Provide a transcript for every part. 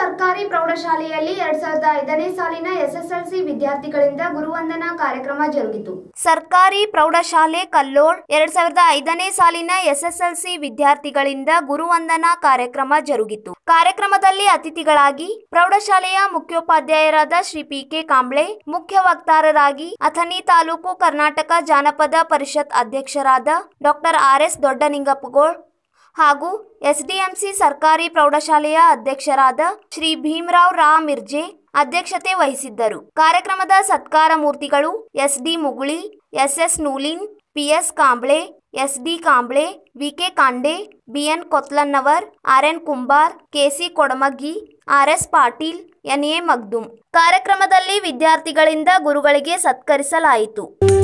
ಸರ್ಕಾರಿ ಪ್ರೌಢಶಾಲೆಯಲ್ಲಿ ಎರಡ್ ಸಾವಿರದ ಐದನೇ ಸಾಲಿನ ಎಸ್ಎಸ್ಎಲ್ಸಿ ವಿದ್ಯಾರ್ಥಿಗಳಿಂದ ಗುರುವಂದನಾ ಕಾರ್ಯಕ್ರಮ ಜರುಗಿತು ಸರ್ಕಾರಿ ಪ್ರೌಢಶಾಲೆ ಕಲ್ಲೋಳ್ ಎರಡ್ ಸಾವಿರದ ಐದನೇ ಸಾಲಿನ ಎಸ್ಎಸ್ಎಲ್ಸಿ ವಿದ್ಯಾರ್ಥಿಗಳಿಂದ ಗುರುವಂದನಾ ಕಾರ್ಯಕ್ರಮ ಜರುಗಿತು ಕಾರ್ಯಕ್ರಮದಲ್ಲಿ ಅತಿಥಿಗಳಾಗಿ ಪ್ರೌಢಶಾಲೆಯ ಮುಖ್ಯೋಪಾಧ್ಯಾಯರಾದ ಶ್ರೀ ಪಿ ಕೆ ಕಾಂಬ್ಳೆ ಮುಖ್ಯ ವಕ್ತಾರರಾಗಿ ಅಥಣಿ ತಾಲೂಕು ಕರ್ನಾಟಕ ಜಾನಪದ ಪರಿಷತ್ ಅಧ್ಯಕ್ಷರಾದ ಡಾಕ್ಟರ್ ಆರ್ ಎಸ್ ದೊಡ್ಡನಿಂಗಪ್ಪಗೋಳ್ ಹಾಗೂ ಎಸ್ಡಿಎಂಸಿ ಸರ್ಕಾರಿ ಪ್ರೌಢಶಾಲೆಯ ಅಧ್ಯಕ್ಷರಾದ ಶ್ರೀ ಭೀಮರಾವ್ ರಾ ಮಿರ್ಜೆ ಅಧ್ಯಕ್ಷತೆ ವಹಿಸಿದ್ದರು ಕಾರ್ಯಕ್ರಮದ ಸತ್ಕಾರ ಮೂರ್ತಿಗಳು SD Muguli SS Nulin PS Kamble SD Kamble VK Kande BN Kotlannavar RN Kumbar KC Kodamaggi RS Patil NA Magdum ಕಾರ್ಯಕ್ರಮದಲ್ಲಿ ವಿದ್ಯಾರ್ಥಿಗಳಿಂದ ಗುರುಗಳಿಗೆ ಸತ್ಕರಿಸಲಾಯಿತು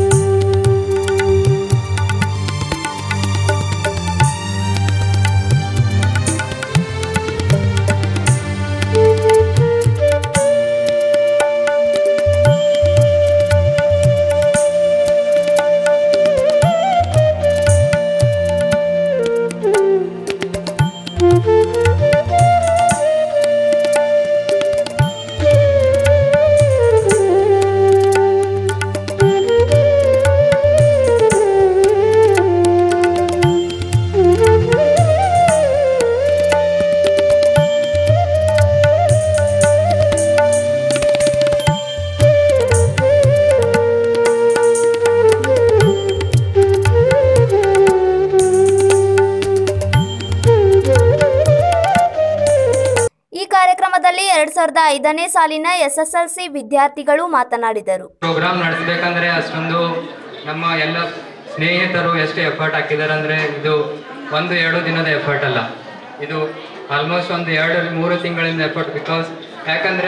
ಈ ಕಾರ್ಯಕ್ರಮದಲ್ಲಿ ಎರಡ್ ಸಾವಿರದ ಐದನೇ ಸಾಲಿನ ಎಸ್ಎಸ್ಎಲ್ಸಿ ವಿದ್ಯಾರ್ಥಿಗಳು ಮಾತನಾಡಿದರು ಪ್ರೋಗ್ರಾಮ್ ನಡೆಸಬೇಕಂದ್ರೆ ಅಷ್ಟೊಂದು ನಮ್ಮ ಎಲ್ಲ ಸ್ನೇಹಿತರು ಎಷ್ಟು ಎಫರ್ಟ್ ಹಾಕಿದ್ದಾರೆ ಅಂದರೆ ಇದು ಒಂದು ಎರಡು ದಿನದ ಎಫರ್ಟ್ ಅಲ್ಲ ಇದು ಆಲ್ಮೋಸ್ಟ್ ಒಂದು ಎರಡು ಮೂರು ತಿಂಗಳಿಂದ ಎಫರ್ಟ್ ಬಿಕಾಸ್ ಯಾಕಂದರೆ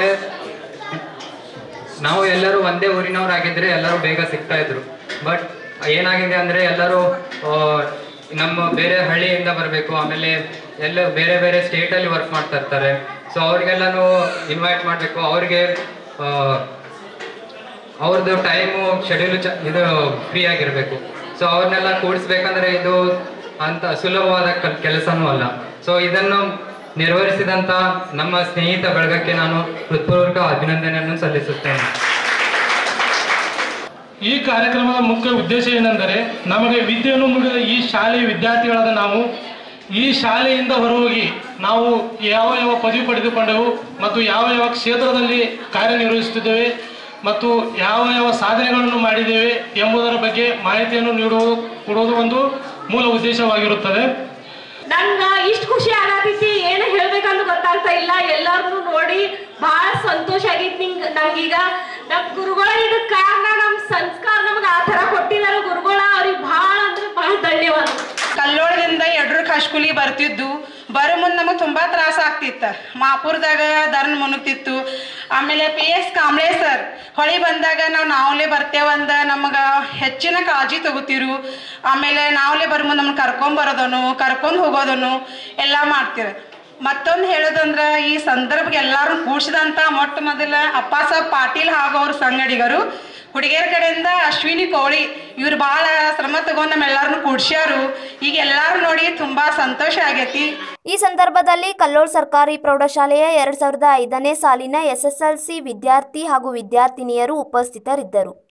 ನಾವು ಎಲ್ಲರೂ ಒಂದೇ ಊರಿನವರಾಗಿದ್ದರೆ ಎಲ್ಲರೂ ಬೇಗ ಸಿಗ್ತಾ ಇದ್ರು ಬಟ್ ಏನಾಗಿದೆ ಅಂದರೆ ಎಲ್ಲರೂ ಆ, ನಮ್ಮ ಬೇರೆ ಹಳ್ಳಿಯಿಂದ ಬರಬೇಕು ಆಮೇಲೆ ಎಲ್ಲ ಬೇರೆ ಬೇರೆ ಸ್ಟೇಟಲ್ಲಿ ವರ್ಕ್ ಮಾಡ್ತಾ ಇರ್ತಾರೆ ಸೊ ಅವ್ರಿಗೆಲ್ಲನೂ ಇನ್ವೈಟ್ ಮಾಡಬೇಕು ಅವ್ರಿಗೆ ಆ, ಅವ್ರದ್ದು ಟೈಮು ಶೆಡ್ಯೂಲ್ ಚ ಇದು ಫ್ರೀ ಆಗಿರಬೇಕು ಸೊ ಅವ್ರನ್ನೆಲ್ಲ ಕೂಡಿಸ್ಬೇಕಂದ್ರೆ ಇದು ಅಂತ ಸುಲಭವಾದ ಕಲ್- ಕೆಲಸನೂ ಅಲ್ಲ ಸೊ ಇದನ್ನು ನಿರ್ವಹಿಸಿದಂಥ ನಮ್ಮ ಸ್ನೇಹಿತ ಬಳಗಕ್ಕೆ ನಾನು ಹೃತ್ಪೂರ್ವಕ ಅಭಿನಂದನೆಯನ್ನು ಸಲ್ಲಿಸುತ್ತೇನೆ ಈ ಕಾರ್ಯಕ್ರಮದ ಮುಖ್ಯ ಉದ್ದೇಶ ಏನೆಂದರೆ ನಮಗೆ ವಿದ್ಯೆಯನ್ನು ಮುಗಿದ ಈ ಶಾಲೆಯ ವಿದ್ಯಾರ್ಥಿಗಳಾದ ನಾವು ಈ ಶಾಲೆಯಿಂದ ಹೊರಹೋಗಿ ನಾವು ಯಾವ ಯಾವ ಪದವಿ ಪಡೆದುಕೊಂಡೆವು ಮತ್ತು ಯಾವ ಯಾವ ಕ್ಷೇತ್ರದಲ್ಲಿ ಕಾರ್ಯನಿರ್ವಹಿಸುತ್ತಿದ್ದೇವೆ ಮತ್ತು ಯಾವ ಯಾವ ಸಾಧನೆಗಳನ್ನು ಮಾಡಿದ್ದೇವೆ ಎಂಬುದರ ಬಗ್ಗೆ ಮಾಹಿತಿಯನ್ನು ನೀಡುವ ಕೊಡುವುದು ಒಂದು ಮೂಲ ಉದ್ದೇಶವಾಗಿರುತ್ತದೆ ನಂಗ ಇಷ್ಟ ಖುಷಿ ಆಗತೈತಿ ಏನು ಹೇಳ್ಬೇಕಂತ ಗೊತ್ತಾಗ್ತಾ ಇಲ್ಲ ಎಲ್ಲಾರನು ನೋಡಿ ಬಹಳ ಸಂತೋಷ ಆಗೈತಿ ನಿಂಗ್ ನಂಗೀಗ ನಮ್ ಗುರುಗಳ ಇದಕ್ ಕಾರಣ ನಮ್ ಸಂಸ್ಕಾರ ನಮ್ಗೆ ಆ ತರ ಕೊಟ್ಟಿದಾರ ಗುರುಗಳ ಅವ್ರಿಗೆ ಬಹಳ ಅಂದ್ರೆ ಬಹಳ ಧನ್ಯವಾದ ಕಲ್ಲೋಳದಿಂದ ಯಡ್ರ ಕಾಶ್ಕುಲಿ ಬರ್ತಿದ್ದು ಬರೋ ಮುಂದೆ ನಮಗೆ ತುಂಬ ತ್ರಾಸ ಆಗ್ತಿತ್ತು ಮಾಪುರದಾಗ ದರ್ನ್ ಮುನುಗ್ತಿತ್ತು ಆಮೇಲೆ ಪಿ ಎಸ್ ಕಾಂಬ್ಳೆ ಸರ್ ಹೊಳಿ ಬಂದಾಗ ನಾವು ನಾವಲೇ ಬರ್ತೇವಂದ ನಮಗೆ ಹೆಚ್ಚಿನ ಕಾಳಜಿ ತಗೋತಿರು ಆಮೇಲೆ ನಾವಲೇ ಬರೋ ಮುಂದೆ ನಮ್ಮನ್ನು ಕರ್ಕೊಂಬರೋದನು ಕರ್ಕೊಂಡು ಹೋಗೋದನು ಎಲ್ಲ ಮಾಡ್ತೀವಿ ಮತ್ತೊಂದು ಹೇಳೋದಂದ್ರೆ ಈ ಸಂದರ್ಭಕ್ಕೆ ಎಲ್ಲರೂ ಕೂಡಿಸಿದಂಥ ಮೊಟ್ಟ ಮೊದಲ ಅಪ್ಪ ಸಾಬ್ ಪಾಟೀಲ್ ಹಾಗೂ ಅವ್ರ ಸಂಗಡಿಗರು ಹುಡುಗಿಯರ ಕಡೆಯಿಂದ ಅಶ್ವಿನಿ ಕೋಳಿ ಇವ್ರು ಭಾಳ ಶ್ರಮ ತಗೊಂಡು ನಮ್ಮೆಲ್ಲರನ್ನು ಕೂಡ್ಸ್ಯಾರು ಈಗ ಎಲ್ಲರೂ ನೋಡಿ ತುಂಬ ಸಂತೋಷ ಆಗೈತಿ ಈ ಸಂದರ್ಭದಲ್ಲಿ ಕಲ್ಲೋಳ್ ಸರ್ಕಾರಿ ಪ್ರೌಢಶಾಲೆಯ ಎರಡ್ ಸಾವಿರದ ಐದನೇ ಸಾಲಿನ ಎಸ್ಎಸ್ಎಲ್ಸಿ ವಿದ್ಯಾರ್ಥಿ ಹಾಗೂ ವಿದ್ಯಾರ್ಥಿನಿಯರು ಉಪಸ್ಥಿತರಿದ್ದರು